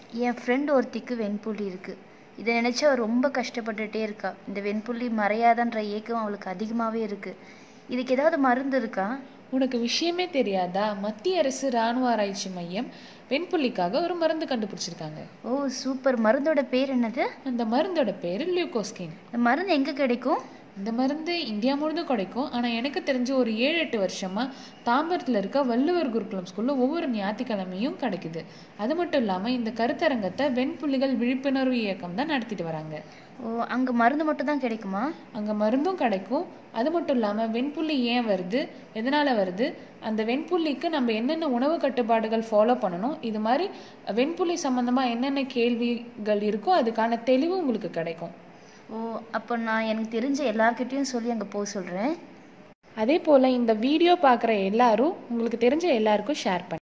என் friend ஒருத்திக்கு வெண்புள்ளி இருக்குது இதை நினச்சி அவள் ரொம்ப கஷ்டப்பட்டுட்டே இருக்கா இந்த வெண்புள்ளி மறையாதன்ற ஏக்கம் அவளுக்கு அதிகமாகவே இருக்குது இதுக்கு ஏதாவது மருந்து இருக்கா உனக்கு விஷயமே தெரியாதா மத்திய அரசு இராணுவ ஆராய்ச்சி மையம் வெண்புள்ளிக்காக ஒரு மருந்து கண்டுபிடிச்சிருக்காங்க ஓ சூப்பர் மருந்தோட பேர் என்னது அந்த மருந்தோட பேரு லியூகோஸ்கின் இந்த மருந்து எங்கே கிடைக்கும் இந்த மருந்து இந்தியா முழுதும் கிடைக்கும் ஆனால் எனக்கு தெரிஞ்ச ஒரு ஏழு எட்டு வருஷமா தாம்பரத்தில் இருக்க வள்ளுவர் குருகுலம் ஸ்கூலில் ஒவ்வொரு ஞாயிற்றுக்கிழமையும் கிடைக்குது அது மட்டும் இல்லாமல் இந்த கருத்தரங்கத்தை வெண்புள்ளிகள் விழிப்புணர்வு இயக்கம் தான் நடத்திட்டு வராங்க ஓ அங்கே மருந்து மட்டும் தான் கிடைக்குமா அங்கே மருந்தும் கிடைக்கும் அது மட்டும் இல்லாமல் வெண்புள்ளி ஏன் வருது எதனால் வருது அந்த வெண்புள்ளிக்கு நம்ம என்னென்ன உணவு கட்டுப்பாடுகள் ஃபாலோ பண்ணணும் இது மாதிரி வெண்புள்ளி சம்மந்தமாக என்னென்ன கேள்விகள் இருக்கோ அதுக்கான தெளிவு உங்களுக்கு கிடைக்கும் ஓ அப்போ நான் எனக்கு தெரிஞ்ச எல்லார்கிட்டயும் சொல்லி அங்கே போக சொல்கிறேன் அதே போல் இந்த வீடியோ பார்க்குற எல்லாரும் உங்களுக்கு தெரிஞ்ச எல்லாருக்கும் ஷேர் பண்ணி